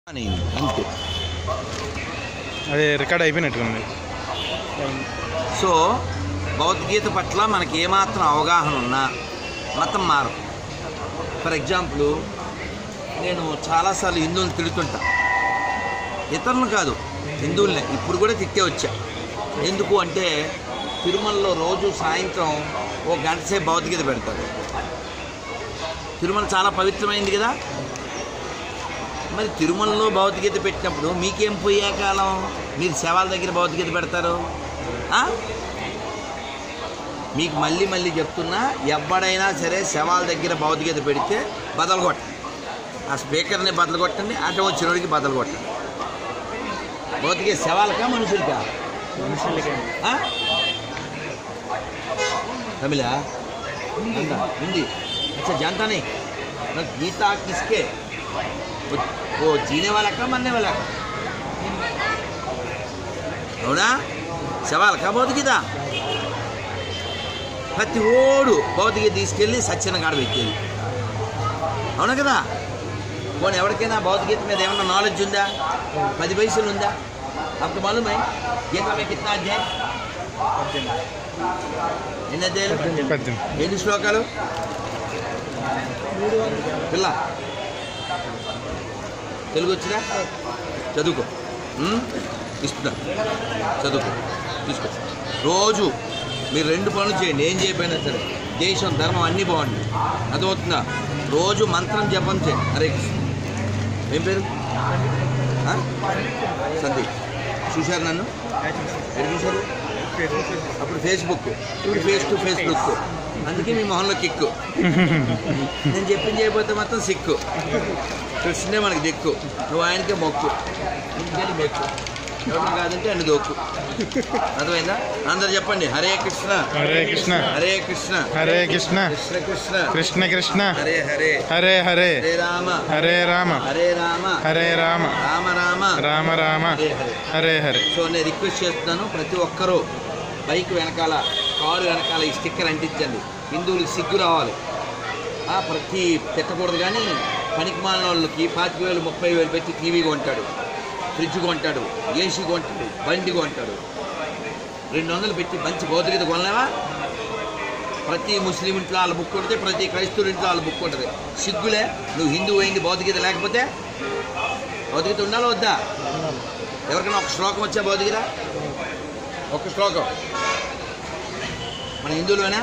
అని అంతే అది రికార్డ్ అయిపోయినట్టుంది సో భగవద్గీత పట్ల మనకి ఏమాత్రం అవగాహన ఉన్నా మతం మారం ఫర్ ఎగ్జాంపుల్ నేను చాలాసార్లు హిందువులు తిడుతుంటా ఇతరులు కాదు హిందువులనే ఇప్పుడు కూడా తిట్టే వచ్చా ఎందుకు అంటే తిరుమలలో రోజు సాయంత్రం ఓ గంట సేపు భగవద్గీత పెడతారు తిరుమల చాలా పవిత్రమైంది కదా మరి తిరుమలలో భగవద్గీత పెట్టినప్పుడు మీకేం పోయే కాలం మీరు శవాల దగ్గర భగవద్గీత పెడతారు ఆ? మీకు మళ్ళీ మళ్ళీ చెప్తున్నా ఎవడైనా సరే శవాల దగ్గర భగవద్గీత పెడితే బదలు కొట్టండి ఆ స్పీకర్ని బదలు కొట్టండి అటు వచ్చినోడికి బదలు కొట్టండి భగవద్గీత శవాలకా మనుషులకా ఆ? తమిళ అందా हिंदी अच्छा जानता नहीं ना गीता किसके वो, वो जीने वाला का मरने वाला का అవునా శవాల కా భౌతికత ప్రతి ఓడు భౌతికత తీసుకెళ్ళి సత్యన కాడ పెట్టేది అవునా కదా పోనీ ఎవరికైనా భౌతికత మీద ఏమన్నా నాలెడ్జ్ ఉందా పది పైసలు ఉందా అప్పుడు మాలూమే గీత మే కిतना అధ్యాయం ఎన్ని అధ్యాయులు పద్దెనిమిది ఎన్ని శ్లోకాలు పిల్ల తెలుగు వచ్చినా చదువుకో ఉమ్? ఇస్తున్నా చదువుకో తీసుకో రోజు మీరు రెండు పనులు చేయండి ఏం చేయకపోయినా సరే దేశం ధర్మం అన్నీ బాగుంది అర్థమవుతుందా రోజు మంత్రం జపం చేయండి హరే కృష్ణ ఏం పేరు ఆ? సందీప్ చూశారు నన్ను ఎక్కడ చూశారు అప్పుడు ఫేస్బుక్ ఇప్పుడు ఫేస్ టు ఫేస్ లుక్ అందుకే మీ మొహంలో కిక్కు నేను చెప్పింది చేయకపోతే మాత్రం సిక్కు కృష్ణే మనకి దిక్కు నువ్వు ఆయనకే మొక్కు ఇంకేది మెక్కు ఎవరు కాదంటే అన్ని దోక్కు అర్థమైందా అందరు చెప్పండి హరే కృష్ణ హరే కృష్ణ హరే కృష్ణ హరే కృష్ణ కృష్ణ కృష్ణ కృష్ణ కృష్ణ హరే హరే హరే హరే హరే రామ హరే రామ హరే రామ హరే రామ రామ రామ రామ రామ హరే హరే హరే హరే సో నేను రిక్వెస్ట్ చేస్తున్నాను ప్రతి ఒక్కరూ బైక్ వెనకాల కారు వెనకాల ఈ స్టిక్కర్ అంటించండి హిందువులకు సిగ్గు రావాలి ఆ, ప్రతి తిట్టకూడదు కానీ పనికి మాలిన వాళ్ళకి పాతిక వేలు ముప్పై వేలు పెట్టి టీవీ కొంటాడు ఫ్రిడ్జ్ కొంటాడు ఏసీ కొంటాడు బండి కొంటాడు రెండు వందలు పెట్టి మంచి భౌతికత కొనలేవా ప్రతి ముస్లిం ఇంట్లో వాళ్ళ బుక్ ఉంటుంది ప్రతి క్రైస్తవుల ఇంట్లో వాళ్ళ బుక్ ఉంటుంది సిగ్గులే నువ్వు హిందూ అయింది భౌతికత లేకపోతే భౌతికత ఉండాలా వద్దా ఎవరికైనా ఒక శ్లోకం వచ్చా భౌతికత ఒక శ్లోకం మన హిందువులోనా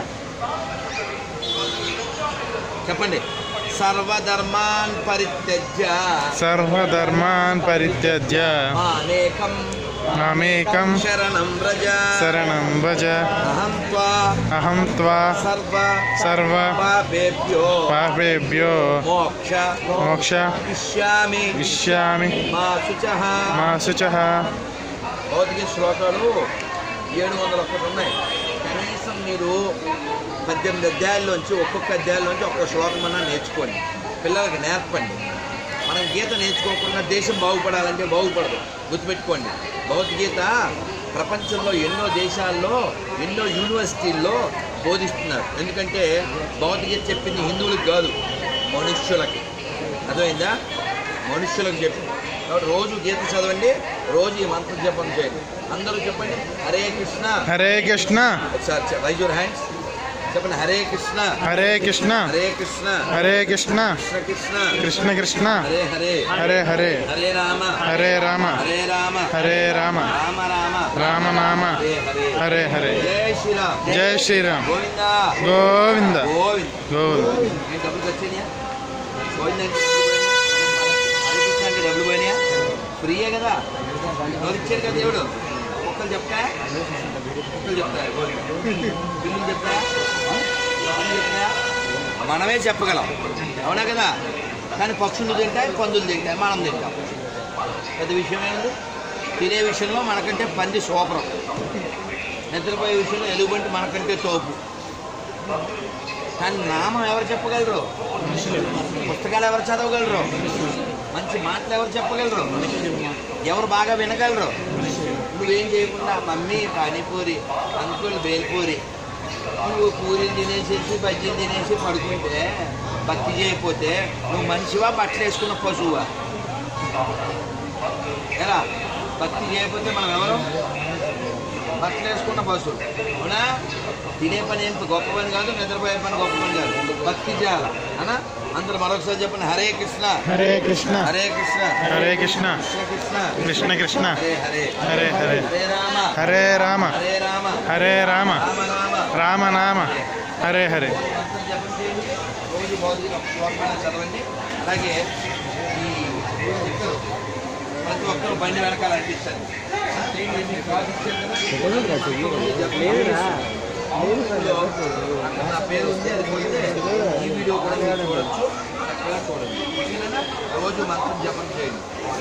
చెప్పండి సర్వధర్మాన్ పరిత్యజ్య సర్వధర్మాన్ పరిత్యజ్య మామేకం మామేకం శరణం వ్రజ శరణం భజ అహం త్వా అహం త్వా సర్వ సర్వ పాపేభ్యో పాపేభ్యో మోక్ష మోక్ష ఇష్యామి ఇష్యామి మా శుచః మా శుచః భౌతిక శ్లోకాలు ఏడు వందల ఒక్కటి ఉన్నాయి కనీసం మీరు పద్దెనిమిది అధ్యాయాల్లోంచి ఒక్కొక్క అధ్యాయంలోంచి ఒక్కొక్క శ్లోకం అన్నా నేర్చుకోండి పిల్లలకి నేర్పండి మనం గీత నేర్చుకోకుండా దేశం బాగుపడాలంటే బాగుపడదు గుర్తుపెట్టుకోండి భగవద్గీత ప్రపంచంలో ఎన్నో దేశాల్లో ఎన్నో యూనివర్సిటీల్లో బోధిస్తున్నారు ఎందుకంటే భగవద్గీత చెప్పింది హిందువులకు కాదు మనుష్యులకి అర్థమైందా మనుష్యులకు చెప్పి కాబట్టి రోజు గీత చదవండి రోజు ఈ మంత్ర జపం చేయండి అందరూ చెప్పండి హరే కృష్ణ హరే కృష్ణ ఒకసారి రైజ్ యువర్ హ్యాండ్స్ చెప్పండి హరే కృష్ణ హరే కృష్ణ హరే కృష్ణ హరే కృష్ణ కృష్ణ కృష్ణ కృష్ణ కృష్ణ హరే హరే హరే హరే హరే రామ హరే రామ హరే రామ హరే రామ రామ రామ రామ నామ హరే హరే హరే హరే జై శ్రీరామ్ జై శ్రీరామ్ గోవింద గోవింద గోవింద గోవింద నేను డబ్బులు ఖర్చయినాయా గోవింద అంటే డబ్బులు పోయినాయా? హరే కృష్ణ అంటే డబ్బులు పోయినాయా ఫ్రీయే కదా ఎవరు ఇచ్చారు కదా దేవుడు ఒక్కరు చెప్తా ఒక్కరు చెప్తా బిల్లులు చెప్తా బిల్లులు చెప్తా మనమే చెప్పగలం అవునా కదా కానీ పక్షులు తింటాయి పందులు తింటాయి మనం తింటాం పెద్ద విషయం ఏంటి తినే విషయంలో మనకంటే పంది సూపరం నిద్రపోయే విషయంలో ఎలుగుబంటి మనకంటే తోపు కానీ నామం ఎవరు చెప్పగలరు పుస్తకాలు ఎవరు చదవగలరు మంచి మాటలు ఎవరు చెప్పగలరు ఎవరు బాగా వినగలరు నువ్వేం చేయకుండా మమ్మీ పానీపూరి అంకుల్ బేల్పూరి నువ్వు పూరీలు తినేసేసి బజ్జీలు తినేసి పడుకుంటే భక్తి చేయకపోతే నువ్వు మనిషివా బట్టలు వేసుకున్న పశువా ఎలా భక్తి చేయకపోతే మనం ఎవరు భక్తి వేసుకున్న పశువులు అవునా తినే పని ఎంత గొప్ప పని కాదు నిద్రపోయే పని గొప్ప పని కాదు భక్తి చేయాలి అనా అందరూ మరొకసారి చెప్పండి హరే కృష్ణ హరే కృష్ణ హరే కృష్ణ హరే కృష్ణ కృష్ణ కృష్ణ కృష్ణ కృష్ణ హరే హరే హరే హరే హరే రామ హరే రామ హరే రామ హరే రామ రామ రామ రామ నామ హరే హరే మంత్రం జపం చేయండి రోజు భౌతిక శ్లోకాలు చదవండి అలాగే ఈ స్టిక్కర్ ప్రతి ఒక్కరు బండి వెనకాల అంటించండి చేయండి, మీకు కాల్ ఇచ్చాను కదా? యూట్యూబ్లో అక్కడ నా పేరు ఉంది అది పోతే ఈ వీడియో కూడా మీరు చూడొచ్చు చక్కగా చూడండి ఓకేనా? రోజు మంత్రం జపం చేయండి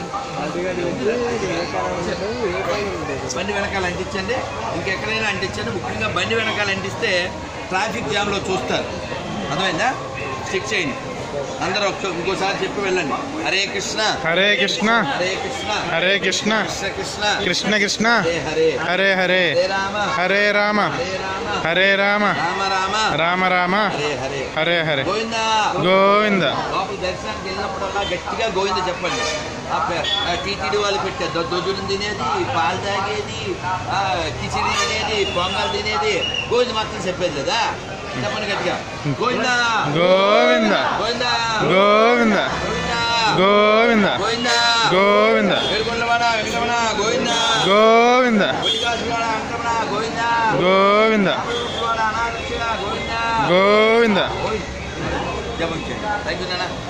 బండి వెనకాల అంటించండి ఇంకెక్కడైనా అంటించండి ముఖ్యంగా బండి వెనకాల అంటిస్తే ట్రాఫిక్ జామ్లో చూస్తారు అర్థమైందా స్టిక్ చేయండి అందరూ ఒక ఇంకోసారి చెప్పి వెళ్ళండి హరే కృష్ణ హరే కృష్ణ హరే కృష్ణ హరే కృష్ణ కృష్ణ కృష్ణ కృష్ణ కృష్ణ హరే హరే హరే హరే హరే రామ హరే రామ హరే రామ హరే రామ రామ రామ రామ రామ హరే హరే హరే హరే గోవిందా గోవింద లోపల దర్శనానికి వెళ్ళినప్పుడల్లా గట్టిగా గోవింద చెప్పండి ఆ పే- ఆ టీటీడీ వాళ్ళు పెట్టారు దొ- దొడ్డును తినేది పాలు తాగేది ఆ కిచిడి తినేది పొంగల్ తినేది గోవింద మాత్రం చెప్పేది లేదా చెప్పండి గట్టిగా గోవిందా గోవింద గోవిందా గోవింద గోవిందా గోవింద గోవిందా గోవింద ఏడుకొండలవాడ వెంకటరమణ గోవిందా గోవింద కొట్టికాసువాడ వెంకటరమణ గోవిందా గోవింద అమృతవాడ అనాథ గోవిందా గోవింద గోవింద జపం చేయండి థ్యాంక్ యూ నాన్న